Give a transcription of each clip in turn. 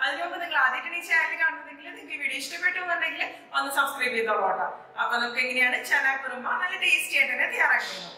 അതിനു മുമ്പ് നിങ്ങൾ ആദ്യമായിട്ട് ഈ ചാനൽ കാണുന്നുണ്ടെങ്കിൽ നിങ്ങൾക്ക് ഈ വീഡിയോ ഇഷ്ടപ്പെട്ടു എന്നുണ്ടെങ്കിൽ ഒന്ന് സബ്സ്ക്രൈബ് ചെയ്തോളൂ കേട്ടോ അപ്പൊ നമുക്ക് എങ്ങനെയാണ് ചന കുറുമ നല്ല ടേസ്റ്റി ആയിട്ട് തന്നെ തയ്യാറാക്കുന്നത്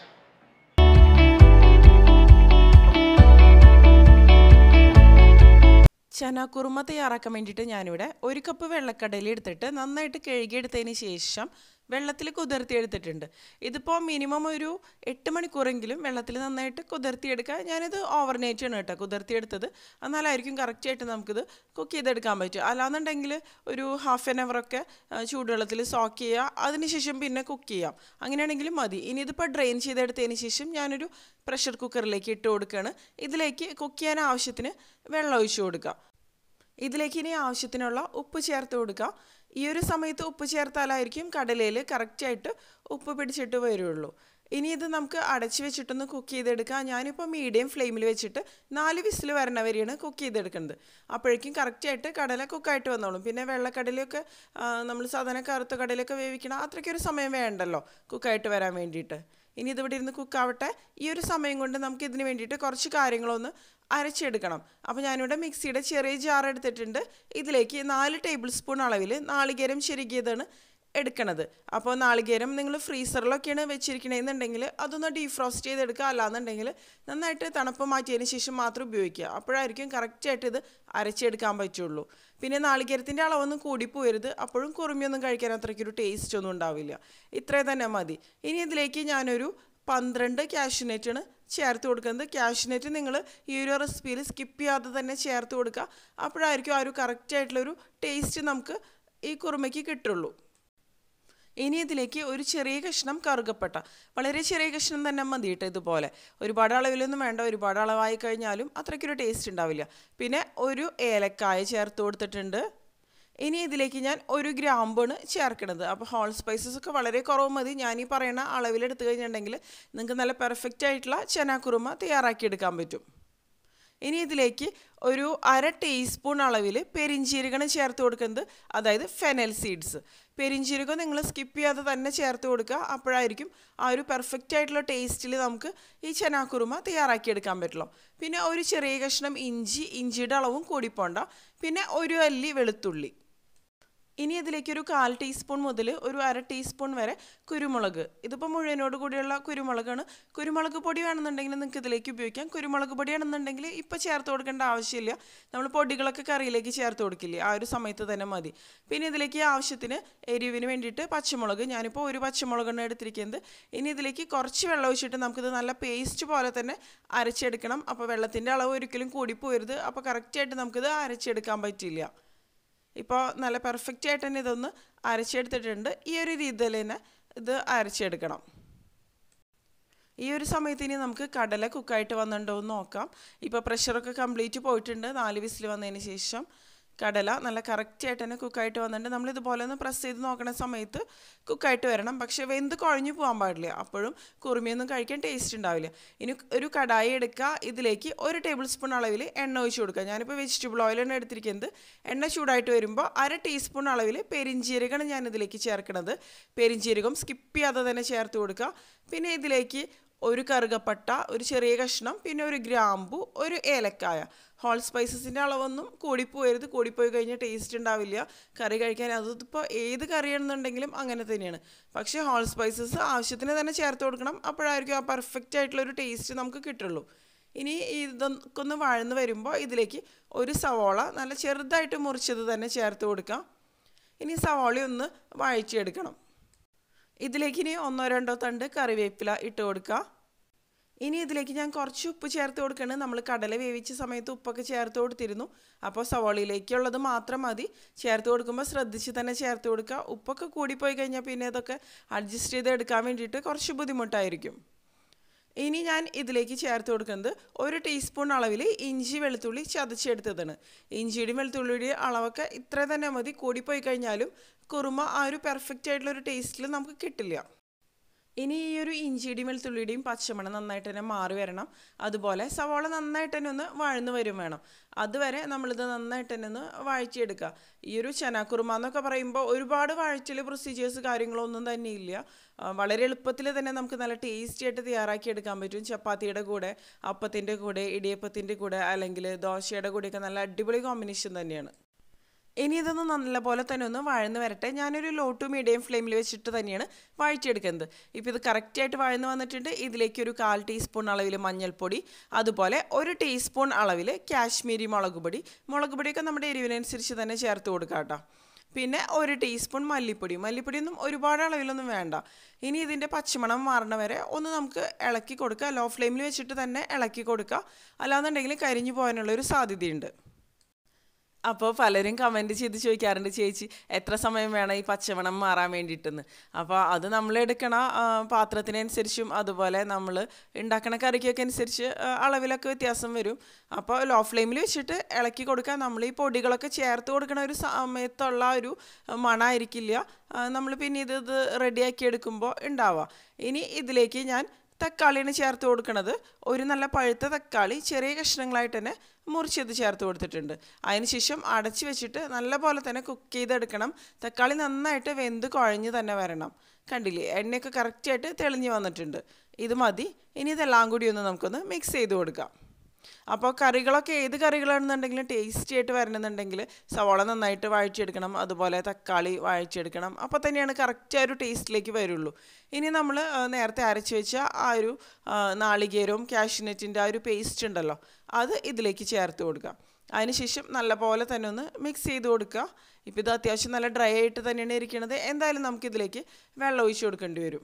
ചന കുറുമ തയ്യാറാക്കാൻ വേണ്ടിയിട്ട് ഞാനിവിടെ ഒരു കപ്പ് വെള്ളക്കടല എടുത്തിട്ട് നന്നായിട്ട് കഴുകിയെടുത്തതിന് ശേഷം വെള്ളത്തിൽ കുതിർത്തി എടുത്തിട്ടുണ്ട് ഇതിപ്പോൾ മിനിമം ഒരു എട്ട് മണിക്കൂറെങ്കിലും വെള്ളത്തിൽ നന്നായിട്ട് കുതിർത്തിയെടുക്കുക ഞാനിത് ഓവർനൈറ്റ് ആണ് കേട്ടോ കുതിർത്തിയെടുത്തത് എന്നാലായിരിക്കും കറക്റ്റായിട്ട് നമുക്കിത് കുക്ക് ചെയ്തെടുക്കാൻ പറ്റും അല്ലാന്നുണ്ടെങ്കിൽ ഒരു ഹാഫ് ആൻ അവറൊക്കെ ചൂടുവെള്ളത്തിൽ സോക്ക് ചെയ്യുക അതിനുശേഷം പിന്നെ കുക്ക് ചെയ്യാം അങ്ങനെയാണെങ്കിലും മതി ഇനി ഇതിപ്പോൾ ഡ്രെയിൻ ചെയ്തെടുത്തതിന് ശേഷം ഞാനൊരു പ്രഷർ കുക്കറിലേക്ക് ഇട്ട് കൊടുക്കുകയാണ് ഇതിലേക്ക് കുക്ക് ചെയ്യാൻ ആവശ്യത്തിന് വെള്ളം ഒഴിച്ചു കൊടുക്കുക ഇതിലേക്ക് ഇനി ആവശ്യത്തിനുള്ള ഉപ്പ് ചേർത്ത് കൊടുക്കുക ഈ ഒരു സമയത്ത് ഉപ്പ് ചേർത്താലായിരിക്കും കടലയിൽ കറക്റ്റായിട്ട് ഉപ്പ് പിടിച്ചിട്ട് വരുള്ളൂ ഇനി ഇത് നമുക്ക് അടച്ച് വെച്ചിട്ടൊന്ന് കുക്ക് ചെയ്തെടുക്കാം ഞാനിപ്പോൾ മീഡിയം ഫ്ലെയിമിൽ വെച്ചിട്ട് നാല് വിസിൽ വരണ വരെയാണ് കുക്ക് ചെയ്തെടുക്കുന്നത് അപ്പോഴേക്കും കറക്റ്റായിട്ട് കടല കുക്കായിട്ട് വന്നോളും പിന്നെ വെള്ളക്കടലയൊക്കെ നമ്മൾ സാധാരണ കറുത്ത കടലയൊക്കെ വേവിക്കണം അത്രയ്ക്കൊരു സമയം വേണ്ടല്ലോ കുക്കായിട്ട് വരാൻ വേണ്ടിയിട്ട് ഇനി ഇതിവിടെ ഇരുന്ന് കുക്കാവട്ടെ ഈ ഒരു സമയം കൊണ്ട് നമുക്ക് ഇതിന് വേണ്ടിയിട്ട് കുറച്ച് കാര്യങ്ങളൊന്ന് അരച്ചെടുക്കണം അപ്പോൾ ഞാനിവിടെ മിക്സിയുടെ ചെറിയ ജാർ എടുത്തിട്ടുണ്ട് ഇതിലേക്ക് നാല് ടേബിൾ സ്പൂൺ അളവിൽ നാളികേരം ചെരുകിയതാണ് എടുക്കണത് അപ്പോൾ നാളികേരം നിങ്ങൾ ഫ്രീസറിലൊക്കെയാണ് വെച്ചിരിക്കണമെന്നുണ്ടെങ്കിൽ അതൊന്ന് ഡീഫ്രോസ്റ്റ് ചെയ്തെടുക്കുക അല്ലാന്നുണ്ടെങ്കിൽ നന്നായിട്ട് തണുപ്പ് മാറ്റിയതിന് ശേഷം മാത്രം ഉപയോഗിക്കുക അപ്പോഴായിരിക്കും കറക്റ്റായിട്ട് ഇത് അരച്ചെടുക്കാൻ പറ്റുള്ളൂ പിന്നെ നാളികേരത്തിൻ്റെ അളവൊന്നും കൂടിപ്പോയരുത് അപ്പോഴും കുറുമിയൊന്നും കഴിക്കാൻ അത്രയ്ക്കൊരു ടേസ്റ്റ് ഒന്നും ഉണ്ടാവില്ല ഇത്രയും തന്നെ മതി ഇനി ഇതിലേക്ക് ഞാനൊരു പന്ത്രണ്ട് ക്യാഷ്യൂനറ്റാണ് ചേർത്ത് കൊടുക്കുന്നത് ക്യാഷ്യൂനറ്റ് നിങ്ങൾ ഈ ഒരു റെസിപ്പിയിൽ സ്കിപ്പ് ചെയ്യാതെ തന്നെ ചേർത്ത് കൊടുക്കുക അപ്പോഴായിരിക്കും ആ ഒരു കറക്റ്റായിട്ടുള്ളൊരു ടേസ്റ്റ് നമുക്ക് ഈ കുറുമയ്ക്ക് കിട്ടുള്ളൂ ഇനി ഇതിലേക്ക് ഒരു ചെറിയ കഷ്ണം കറുകപ്പട്ട വളരെ ചെറിയ കഷ്ണം തന്നെ മതി കേട്ടോ ഇതുപോലെ ഒരുപാട് അളവിലൊന്നും വേണ്ട ഒരുപാട് അളവായി കഴിഞ്ഞാലും അത്രയ്ക്കൊരു ടേസ്റ്റ് ഉണ്ടാവില്ല പിന്നെ ഒരു ഏലക്കായ ചേർത്ത് കൊടുത്തിട്ടുണ്ട് ഇനി ഇതിലേക്ക് ഞാൻ ഒരു ഗ്രാമ്പാണ് ചേർക്കുന്നത് അപ്പോൾ ഹോൾ സ്പൈസസ് ഒക്കെ വളരെ കുറവ് മതി ഞാൻ ഈ പറയുന്ന അളവിലെടുത്തു കഴിഞ്ഞിട്ടുണ്ടെങ്കിൽ നിങ്ങൾക്ക് നല്ല പെർഫെക്റ്റ് ആയിട്ടുള്ള ചനാക്കുറുമ തയ്യാറാക്കിയെടുക്കാൻ പറ്റും ഇനി ഇതിലേക്ക് ഒരു അര ടീസ്പൂൺ അളവിൽ പെരിഞ്ചീരകമാണ് ചേർത്ത് കൊടുക്കുന്നത് അതായത് ഫെനൽ സീഡ്സ് പെരിഞ്ചീരകം നിങ്ങൾ സ്കിപ്പ് ചെയ്യാതെ തന്നെ ചേർത്ത് കൊടുക്കുക അപ്പോഴായിരിക്കും ആ ഒരു പെർഫെക്റ്റ് ആയിട്ടുള്ള ടേസ്റ്റിൽ നമുക്ക് ഈ ചനാക്കുറുമ തയ്യാറാക്കിയെടുക്കാൻ പറ്റുള്ളൂ പിന്നെ ഒരു ചെറിയ കഷ്ണം ഇഞ്ചി ഇഞ്ചിയുടെ അളവും കൂടിപ്പോണ്ട പിന്നെ ഒരു അല്ലി വെളുത്തുള്ളി ഇനി ഇതിലേക്ക് ഒരു കാൽ ടീസ്പൂൺ മുതൽ ഒരു അര ടീസ്പൂൺ വരെ കുരുമുളക് ഇതിപ്പോൾ മുഴുവനോട് കൂടിയുള്ള കുരുമുളകാണ് കുരുമുളക് പൊടി വേണമെന്നുണ്ടെങ്കിൽ നിങ്ങൾക്ക് ഇതിലേക്ക് ഉപയോഗിക്കാം കുരുമുളക് പൊടി ആണെന്നുണ്ടെങ്കിൽ ഇപ്പോൾ ചേർത്ത് കൊടുക്കേണ്ട ആവശ്യമില്ല നമ്മൾ പൊടികളൊക്കെ കറിയിലേക്ക് ചേർത്ത് കൊടുക്കില്ലേ ആ ഒരു സമയത്ത് തന്നെ മതി പിന്നെ ഇതിലേക്ക് ആവശ്യത്തിന് എരിവിന് വേണ്ടിയിട്ട് പച്ചമുളക് ഞാനിപ്പോൾ ഒരു പച്ചമുളകാണ് എടുത്തിരിക്കുന്നത് ഇനി ഇതിലേക്ക് കുറച്ച് വെള്ളം ഒഴിച്ചിട്ട് നമുക്കിത് നല്ല പേസ്റ്റ് പോലെ തന്നെ അരച്ചെടുക്കണം അപ്പോൾ വെള്ളത്തിൻ്റെ അളവ് ഒരിക്കലും കൂടിപ്പോരുത് അപ്പോൾ കറക്റ്റായിട്ട് നമുക്കിത് അരച്ചെടുക്കാൻ പറ്റില്ല ഇപ്പോൾ നല്ല പെർഫെക്റ്റ് ആയിട്ട് തന്നെ ഇതൊന്ന് അരച്ചെടുത്തിട്ടുണ്ട് ഈ ഒരു രീതിയിൽ തന്നെ ഇത് അരച്ചെടുക്കണം ഈ ഒരു സമയത്ത് ഇനി നമുക്ക് കടല കുക്കായിട്ട് വന്നിട്ടുണ്ടോ എന്ന് നോക്കാം ഇപ്പോൾ പ്രഷറൊക്കെ കംപ്ലീറ്റ് പോയിട്ടുണ്ട് നാല് വിസിൽ വന്നതിന് ശേഷം കടല നല്ല കറക്റ്റായിട്ട് തന്നെ കുക്കായിട്ട് വന്നിട്ടുണ്ട് നമ്മൾ ഇതുപോലെ ഒന്ന് പ്രസ് ചെയ്ത് നോക്കുന്ന സമയത്ത് കുക്കായിട്ട് വരണം പക്ഷേ വെന്ത് കുഴഞ്ഞു പോകാൻ പാടില്ല അപ്പോഴും കുറുമിയൊന്നും കഴിക്കാൻ ടേസ്റ്റ് ഉണ്ടാവില്ല ഇനി ഒരു കടായി എടുക്കുക ഇതിലേക്ക് ഒരു ടേബിൾ സ്പൂൺ അളവിൽ എണ്ണ ഒഴിച്ച് കൊടുക്കുക ഞാനിപ്പോൾ വെജിറ്റബിൾ ഓയിലാണ് എടുത്തിരിക്കുന്നത് എണ്ണ ചൂടായിട്ട് വരുമ്പോൾ അര ടീസ്പൂൺ അളവിൽ പെരിഞ്ചീരകമാണ് ഞാൻ ഇതിലേക്ക് ചേർക്കുന്നത് പെരിഞ്ചീരകം സ്കിപ്പ് ചെയ്യാതെ തന്നെ ചേർത്ത് കൊടുക്കുക പിന്നെ ഇതിലേക്ക് ഒരു കറുകപ്പട്ട ഒരു ചെറിയ കഷ്ണം പിന്നെ ഒരു ഗ്രാമ്പു ഒരു ഏലക്കായ ഹോൾ സ്പൈസസിൻ്റെ അളവൊന്നും കൂടിപ്പോയരുത് കൂടിപ്പോയി കഴിഞ്ഞാൽ ടേസ്റ്റ് ഉണ്ടാവില്ല കറി കഴിക്കാൻ അതിപ്പോൾ ഏത് കറിയാണെന്നുണ്ടെങ്കിലും അങ്ങനെ തന്നെയാണ് പക്ഷേ ഹോൾ സ്പൈസസ് ആവശ്യത്തിന് തന്നെ ചേർത്ത് കൊടുക്കണം അപ്പോഴായിരിക്കും ആ പെർഫെക്റ്റ് ആയിട്ടുള്ളൊരു ടേസ്റ്റ് നമുക്ക് കിട്ടുള്ളൂ ഇനി ഇതൊക്കെ ഒന്ന് വഴന്ന് വരുമ്പോൾ ഇതിലേക്ക് ഒരു സവോള നല്ല ചെറുതായിട്ട് മുറിച്ചത് തന്നെ ചേർത്ത് കൊടുക്കാം ഇനി സവോള ഒന്ന് വഴച്ചെടുക്കണം ഇതിലേക്ക് ഇനി ഒന്നോ രണ്ടോ തണ്ട് കറിവേപ്പില ഇട്ട് കൊടുക്കുക ഇനി ഇതിലേക്ക് ഞാൻ കുറച്ച് ഉപ്പ് ചേർത്ത് കൊടുക്കണം നമ്മൾ കടല വേവിച്ച സമയത്ത് ഉപ്പൊക്കെ ചേർത്ത് കൊടുത്തിരുന്നു അപ്പോൾ സവോളയിലേക്കുള്ളത് മാത്രം മതി ചേർത്ത് കൊടുക്കുമ്പോൾ ശ്രദ്ധിച്ച് തന്നെ ചേർത്ത് കൊടുക്കുക ഉപ്പൊക്കെ കൂടിപ്പോയി കഴിഞ്ഞാൽ പിന്നെ ഇതൊക്കെ അഡ്ജസ്റ്റ് ചെയ്ത് എടുക്കാൻ വേണ്ടിയിട്ട് കുറച്ച് ബുദ്ധിമുട്ടായിരിക്കും ഇനി ഞാൻ ഇതിലേക്ക് ചേർത്ത് കൊടുക്കുന്നത് ഒരു ടീസ്പൂൺ അളവിൽ ഇഞ്ചി വെളുത്തുള്ളി ചതച്ചെടുത്തതാണ് ഇഞ്ചിയുടെയും വെളുത്തുള്ളിയുടെയും അളവൊക്കെ ഇത്ര തന്നെ മതി കൂടിപ്പോയി കഴിഞ്ഞാലും കുറുമ ആ ഒരു പെർഫെക്റ്റ് ആയിട്ടുള്ള ഒരു ടേസ്റ്റിൽ നമുക്ക് കിട്ടില്ല ഇനി ഈ ഒരു ഇഞ്ചിയുടെയും വെളുത്തുള്ളിയുടെയും പച്ചമണം നന്നായിട്ട് തന്നെ മാറി വരണം അതുപോലെ സവാള നന്നായിട്ട് തന്നെ ഒന്ന് വഴന്ന് വരും വേണം അതുവരെ നമ്മളിത് നന്നായിട്ട് തന്നെ ഒന്ന് വഴറ്റിയെടുക്കുക ഈ ഒരു ചനാക്കുറുമ എന്നൊക്കെ പറയുമ്പോൾ ഒരുപാട് വഴറ്റിൽ പ്രൊസീജിയേഴ്സ് കാര്യങ്ങളൊന്നും തന്നെ ഇല്ല ആ, വളരെ എളുപ്പത്തിൽ തന്നെ നമുക്ക് നല്ല ടേസ്റ്റി ആയിട്ട് തയ്യാറാക്കി എടുക്കാൻ പറ്റും ചപ്പാത്തിയുടെ കൂടെ അപ്പത്തിൻ്റെ കൂടെ ഇടിയപ്പത്തിൻ്റെ കൂടെ അല്ലെങ്കിൽ ദോശയുടെ കൂടെയൊക്കെ നല്ല അടിപൊളി കോമ്പിനേഷൻ തന്നെയാണ് ഇനി ഇതൊന്ന് നല്ലപോലെ തന്നെ ഒന്ന് വഴന്ന് വരട്ടെ ഞാനൊരു ലോ ടു മീഡിയം ഫ്ലെയിമിൽ വെച്ചിട്ട് തന്നെയാണ് വഴറ്റിയെടുക്കുന്നത് ഇപ്പോൾ ഇത് കറക്റ്റായിട്ട് വഴന്ന് വന്നിട്ടുണ്ട് ഇതിലേക്ക് ഒരു കാൽ ടീസ്പൂൺ അളവിൽ മഞ്ഞൾപ്പൊടി അതുപോലെ ഒരു ടീസ്പൂൺ അളവിൽ കാശ്മീരി മുളക് പൊടി മുളക് പൊടിയൊക്കെ നമ്മുടെ എരിവിനനുസരിച്ച് തന്നെ ചേർത്ത് കൊടുക്കാം കേട്ടോ പിന്നെ ഒരു ടീസ്പൂൺ മല്ലിപ്പൊടി മല്ലിപ്പൊടിയൊന്നും ഒരുപാട് അളവിലൊന്നും വേണ്ട ഇനി ഇതിൻ്റെ പച്ചമണം മാറണ വരെ ഒന്ന് നമുക്ക് ഇളക്കി കൊടുക്കുക ലോ ഫ്ലെയിമിൽ വെച്ചിട്ട് തന്നെ ഇളക്കി കൊടുക്കുക അല്ലാന്നുണ്ടെങ്കിൽ കരിഞ്ഞു പോകാനുള്ള ഒരു സാധ്യതയുണ്ട് അപ്പോൾ പലരും കമൻറ്റ് ചെയ്ത് ചോദിക്കാറുണ്ട് ചേച്ചി എത്ര സമയം വേണം ഈ പച്ചമണം മാറാൻ വേണ്ടിയിട്ടെന്ന് അപ്പോൾ അത് നമ്മൾ എടുക്കണ ആ, പാത്രത്തിനനുസരിച്ചും അതുപോലെ നമ്മൾ ഉണ്ടാക്കണ കറിക്കൊക്കെ അനുസരിച്ച് ആ, അളവിലൊക്കെ വ്യത്യാസം വരും അപ്പോൾ ലോ ഫ്ലെയിമിൽ വെച്ചിട്ട് ഇളക്കി കൊടുക്കുക നമ്മൾ ഈ പൊടികളൊക്കെ ചേർത്ത് കൊടുക്കണ ഒരു സമയത്തുള്ള ആ ഒരു മണമായിരിക്കില്ല നമ്മൾ പിന്നെ ഇത് ഇത് റെഡിയാക്കി എടുക്കുമ്പോൾ ഉണ്ടാവുക ഇനി ഇതിലേക്ക് ഞാൻ തക്കാളിയാണ് ചേർത്ത് കൊടുക്കുന്നത് ഒരു നല്ല പഴുത്ത തക്കാളി ചെറിയ കഷ്ണങ്ങളായിട്ട് തന്നെ മുറിച്ചത് ചേർത്ത് കൊടുത്തിട്ടുണ്ട് അതിനുശേഷം അടച്ച് വെച്ചിട്ട് നല്ല പോലെ തന്നെ കുക്ക് ചെയ്തെടുക്കണം തക്കാളി നന്നായിട്ട് വെന്ത് കുഴഞ്ഞ് തന്നെ വരണം കണ്ടില്ലേ എണ്ണയൊക്കെ കറക്റ്റായിട്ട് തെളിഞ്ഞ് വന്നിട്ടുണ്ട് ഇത് മതി ഇനി ഇതെല്ലാം കൂടി ഒന്ന് നമുക്കൊന്ന് മിക്സ് ചെയ്ത് കൊടുക്കാം അപ്പോൾ കറികളൊക്കെ ഏത് കറികളാണെന്നുണ്ടെങ്കിലും ടേസ്റ്റി ആയിട്ട് വരണമെന്നുണ്ടെങ്കിൽ സവാള നന്നായിട്ട് വഴറ്റിയെടുക്കണം അതുപോലെ തക്കാളി വഴറ്റിയെടുക്കണം അപ്പോൾ തന്നെയാണ് കറക്റ്റ് ആ ഒരു ടേസ്റ്റിലേക്ക് വരുള്ളൂ ഇനി നമ്മൾ നേരത്തെ അരച്ച് വെച്ച ആ ഒരു ആ, നാളികേരവും കാഷ്യൂനറ്റിൻ്റെ ആ ഒരു പേസ്റ്റ് ഉണ്ടല്ലോ അത് ഇതിലേക്ക് ചേർത്ത് കൊടുക്കുക അതിനുശേഷം നല്ലപോലെ തന്നെ ഒന്ന് മിക്സ് ചെയ്ത് കൊടുക്കുക ഇപ്പോൾ ഇത് അത്യാവശ്യം നല്ല ഡ്രൈ ആയിട്ട് തന്നെയാണ് ഇരിക്കുന്നത് എന്തായാലും നമുക്കിതിലേക്ക് വെള്ളം ഒഴിച്ച് കൊടുക്കേണ്ടി വരും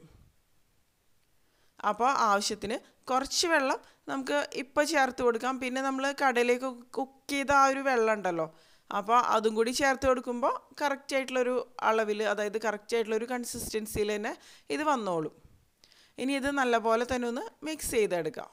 അപ്പോൾ ആവശ്യത്തിന് കുറച്ച് വെള്ളം നമുക്ക് ഇപ്പോൾ ചേർത്ത് കൊടുക്കാം പിന്നെ നമ്മൾ കടയിലേക്ക് കുക്ക് ചെയ്ത ആ ഒരു വെള്ളം ഉണ്ടല്ലോ അപ്പോൾ അതും കൂടി ചേർത്ത് കൊടുക്കുമ്പോൾ കറക്റ്റ് ആയിട്ടുള്ളൊരു അളവിൽ അതായത് കറക്റ്റ് ആയിട്ടുള്ളൊരു കൺസിസ്റ്റൻസിയിൽ തന്നെ ഇത് വന്നോളും ഇനി ഇത് നല്ലപോലെ തന്നെ ഒന്ന് മിക്സ് ചെയ്തെടുക്കാം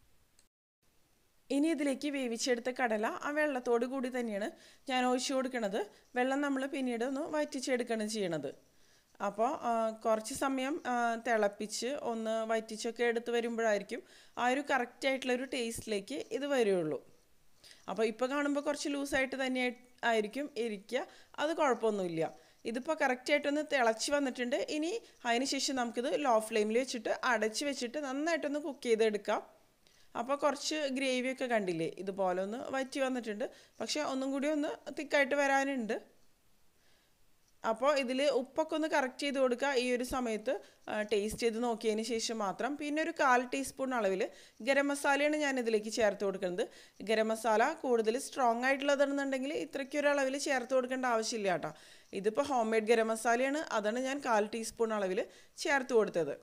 ഇനി ഇതിലേക്ക് വേവിച്ചെടുത്ത കടല ആ വെള്ളത്തോട് കൂടി തന്നെയാണ് ഞാൻ ഒഴിച്ചു കൊടുക്കുന്നത് വെള്ളം നമ്മൾ പിന്നീട് ഒന്ന് വറ്റിച്ചെടുക്കുകയാണ് ചെയ്യണത് അപ്പോൾ ആ, കുറച്ച് സമയം ആ, തിളപ്പിച്ച് ഒന്ന് വറ്റിച്ചൊക്കെ എടുത്ത് വരുമ്പോഴായിരിക്കും ആ ഒരു കറക്റ്റ് ആയിട്ടുള്ള ഒരു ടേസ്റ്റിലേക്ക് ഇത് വരുള്ളൂ അപ്പോൾ ഇപ്പോൾ കാണുമ്പോൾ കുറച്ച് ലൂസായിട്ട് തന്നെ ആയിരിക്കും ഇരിക്കുക അത് കുഴപ്പമൊന്നുമില്ല ഇതിപ്പോൾ കറക്റ്റായിട്ടൊന്ന് തിളച്ച് വന്നിട്ടുണ്ട് ഇനി അതിന് ശേഷം നമുക്കിത് ലോ ഫ്ലെയിമിൽ വെച്ചിട്ട് അടച്ച് വെച്ചിട്ട് നന്നായിട്ടൊന്ന് കുക്ക് ചെയ്തെടുക്കാം അപ്പോൾ കുറച്ച് ഗ്രേവിയൊക്കെ കണ്ടില്ലേ ഇതുപോലെ ഒന്ന് വറ്റി വന്നിട്ടുണ്ട് പക്ഷേ ഒന്നും കൂടി ഒന്ന് തിക്കായിട്ട് വരാനുണ്ട് അപ്പോൾ ഇതിൽ ഉപ്പൊക്കെ ഒന്ന് കറക്റ്റ് ചെയ്ത് കൊടുക്കുക ഈ ഒരു സമയത്ത് ടേസ്റ്റ് ചെയ്ത് നോക്കിയതിന് ശേഷം മാത്രം പിന്നെ ഒരു കാൽ ടീസ്പൂൺ അളവിൽ ഗരം മസാലയാണ് ഞാൻ ഇതിലേക്ക് ചേർത്ത് കൊടുക്കുന്നത് ഗരം മസാല കൂടുതൽ സ്ട്രോങ് ആയിട്ടുള്ളതാണെന്നുണ്ടെങ്കിൽ ഇത്രയ്ക്കൊരു അളവിൽ ചേർത്ത് കൊടുക്കേണ്ട ആവശ്യമില്ല കേട്ടോ ഇതിപ്പോൾ ഹോം മെയ്ഡ് ഗരം മസാലയാണ് അതാണ് ഞാൻ കാൽ ടീസ്പൂൺ അളവിൽ ചേർത്ത് കൊടുത്തത്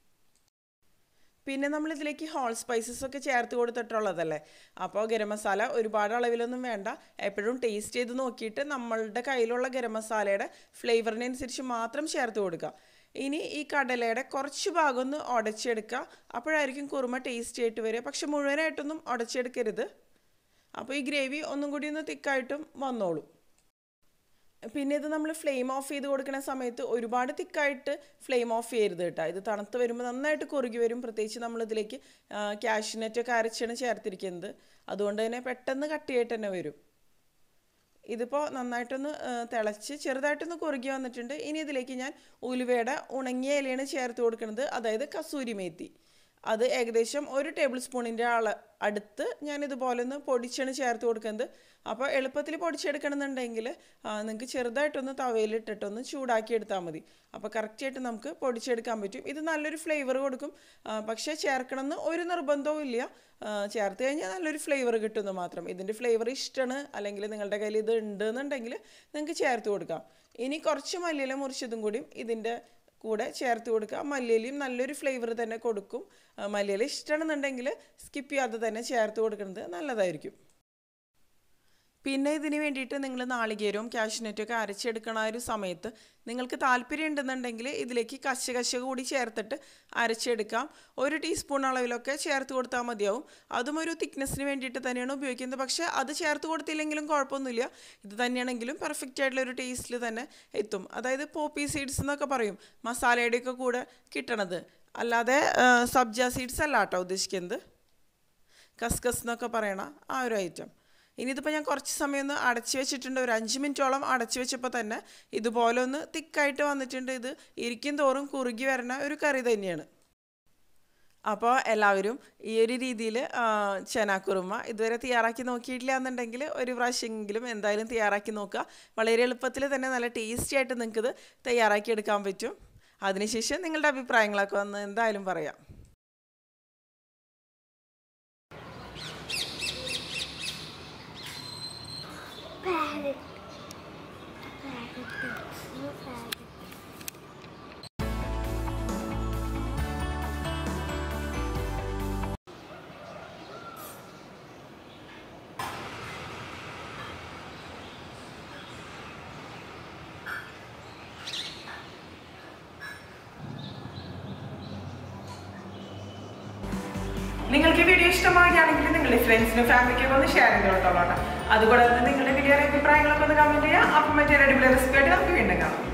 പിന്നെ നമ്മൾ ഇതിലേക്ക് ഹോൾ സ്പൈസസ് ഒക്കെ ചേർത്ത് കൊടുത്തിട്ടുള്ളതല്ലേ അപ്പോൾ ഗരം മസാല ഒരുപാട് അളവിലൊന്നും വേണ്ട എപ്പോഴും ടേസ്റ്റ് ചെയ്ത് നോക്കിയിട്ട് നമ്മളുടെ കയ്യിലുള്ള ഗരം മസാലയുടെ ഫ്ലേവറിനനുസരിച്ച് മാത്രം ചേർത്ത് കൊടുക്കുക ഇനി ഈ കടലയുടെ കുറച്ച് ഭാഗം ഒന്ന് ഉടച്ചെടുക്കുക അപ്പോഴായിരിക്കും കുറുമ ടേസ്റ്റ് ആയിട്ട് വരിക പക്ഷെ മുഴുവനായിട്ടൊന്നും ഉടച്ചെടുക്കരുത് അപ്പോൾ ഈ ഗ്രേവി ഒന്നും കൂടി ഒന്ന് തിക്കായിട്ടും വന്നോളും പിന്നെ ഇത് നമ്മൾ ഫ്ലെയിം ഓഫ് ചെയ്ത് കൊടുക്കുന്ന സമയത്ത് ഒരുപാട് തിക്കായിട്ട് ഫ്ലെയിം ഓഫ് ചെയ്യരുത് കേട്ടോ ഇത് തണുത്ത് വരുമ്പോൾ നന്നായിട്ട് കുറുകി വരും പ്രത്യേകിച്ച് നമ്മളിതിലേക്ക് ക്യാഷ്നറ്റൊക്കെ അരച്ചാണ് ചേർത്തിരിക്കുന്നത് അതുകൊണ്ട് തന്നെ പെട്ടെന്ന് കട്ടിയായിട്ട് തന്നെ വരും ഇതിപ്പോൾ നന്നായിട്ടൊന്ന് ആ, തിളച്ച് ചെറുതായിട്ടൊന്ന് കുറുകി വന്നിട്ടുണ്ട് ഇനി ഇതിലേക്ക് ഞാൻ ഉലുവയുടെ ഉണങ്ങിയ ഇലയാണ് ചേർത്ത് കൊടുക്കുന്നത് അതായത് കസൂരി മേത്തി അത് ഏകദേശം ഒരു ടേബിൾ സ്പൂണിൻ്റെ അള അടുത്ത് ഞാൻ ഇതുപോലെ ഒന്ന് പൊടിച്ചാണ് ചേർത്ത് കൊടുക്കുന്നത് അപ്പോൾ എളുപ്പത്തിൽ പൊടിച്ചെടുക്കണമെന്നുണ്ടെങ്കിൽ നിങ്ങൾക്ക് ചെറുതായിട്ടൊന്ന് തവയിലിട്ടിട്ടൊന്ന് ചൂടാക്കി എടുത്താൽ മതി അപ്പോൾ കറക്റ്റായിട്ട് നമുക്ക് പൊടിച്ചെടുക്കാൻ പറ്റും ഇത് നല്ലൊരു ഫ്ലേവർ കൊടുക്കും ആ, പക്ഷേ ചേർക്കണമെന്ന് ഒരു നിർബന്ധവും ഇല്ല ആ, ചേർത്ത് കഴിഞ്ഞാൽ നല്ലൊരു ഫ്ലേവർ കിട്ടുമെന്ന് മാത്രം ഇതിൻ്റെ ഫ്ലേവർ ഇഷ്ടമാണ് അല്ലെങ്കിൽ നിങ്ങളുടെ കയ്യിൽ ഇത് ഉണ്ട് എന്നുണ്ടെങ്കിൽ നിങ്ങൾക്ക് ചേർത്ത് കൊടുക്കാം ഇനി കുറച്ച് മല്ലിയില മുറിച്ചതും കൂടിയും ഇതിൻ്റെ കൂടെ ചേർത്ത് കൊടുക്കുക മല്ലിയിലയും നല്ലൊരു ഫ്ലേവർ തന്നെ കൊടുക്കും ആ, മല്ലിയില ഇഷ്ടമാണെന്നുണ്ടെങ്കിൽ സ്കിപ്പ് ചെയ്യാതെ തന്നെ ചേർത്ത് കൊടുക്കുന്നത് നല്ലതായിരിക്കും പിന്നെ ഇതിന് വേണ്ടിയിട്ട് നിങ്ങൾ നാളികേരവും കാഷ്നറ്റും ഒക്കെ അരച്ചെടുക്കണ ആ ഒരു സമയത്ത് നിങ്ങൾക്ക് താല്പര്യം ഉണ്ടെന്നുണ്ടെങ്കിൽ ഇതിലേക്ക് കശ കശ കൂടി ചേർത്തിട്ട് അരച്ചെടുക്കാം ഒരു ടീസ്പൂൺ അളവിലൊക്കെ ചേർത്ത് കൊടുത്താൽ മതിയാവും അതും ഒരു തിക്നെസ്സിന് വേണ്ടിയിട്ട് തന്നെയാണ് ഉപയോഗിക്കുന്നത് പക്ഷേ അത് ചേർത്ത് കൊടുത്തില്ലെങ്കിലും കുഴപ്പമൊന്നുമില്ല ഇത് തന്നെയാണെങ്കിലും പെർഫെക്റ്റ് ആയിട്ടുള്ള ഒരു ടേസ്റ്റിൽ തന്നെ എത്തും അതായത് പോപ്പി സീഡ്സ് എന്നൊക്കെ പറയും മസാലയുടെയൊക്കെ കൂടെ കിട്ടണത് അല്ലാതെ സബ്ജ സീഡ്സ് അല്ല കേട്ടോ ഉദ്ദേശിക്കുന്നത് കസ്കസ് എന്നൊക്കെ പറയണ ആ ഒരു ഐറ്റം ഇനി ഇതിപ്പോൾ ഞാൻ കുറച്ച് സമയം ഒന്ന് അടച്ചു വെച്ചിട്ടുണ്ട് ഒരു അഞ്ച് മിനിറ്റോളം അടച്ചു വെച്ചപ്പോൾ തന്നെ ഇതുപോലെ ഒന്ന് തിക്കായിട്ട് വന്നിട്ടുണ്ട് ഇത് ഇരിക്കും തോറും കുറുകി വരുന്ന ഒരു കറി തന്നെയാണ് അപ്പോൾ എല്ലാവരും ഈ ഒരു രീതിയിൽ ചെനാക്കുറുമ ഇതുവരെ തയ്യാറാക്കി നോക്കിയിട്ടില്ല എന്നുണ്ടെങ്കിൽ ഒരു പ്രാവശ്യമെങ്കിലും എന്തായാലും തയ്യാറാക്കി നോക്കുക വളരെ എളുപ്പത്തിൽ തന്നെ നല്ല ടേസ്റ്റി ആയിട്ട് നിങ്ങൾക്കിത് തയ്യാറാക്കി എടുക്കാൻ പറ്റും അതിനുശേഷം നിങ്ങളുടെ അഭിപ്രായങ്ങളൊക്കെ വന്ന് എന്തായാലും പറയാം Parrot. Parrot. No parrot. നിങ്ങൾക്ക് വീഡിയോ ഇഷ്ടമാവുകയാണെങ്കിൽ നിങ്ങളുടെ ഫ്രണ്ട്സിനും ഫാമിലിക്കൊക്കെ ഒന്ന് ഷെയർ ചെയ്ത് കൊടുത്തോളൂ കേട്ടോ അതുകൂടാതെ നിങ്ങളുടെ വീഡിയോ അഭിപ്രായങ്ങളൊക്കെ ഒന്ന് കമന്റ് ചെയ്യുക അപ്പം മറ്റൊരു അടിപൊളി റെസിപ്പി ആയിട്ട് നമുക്ക് വീണ്ടും കാണാം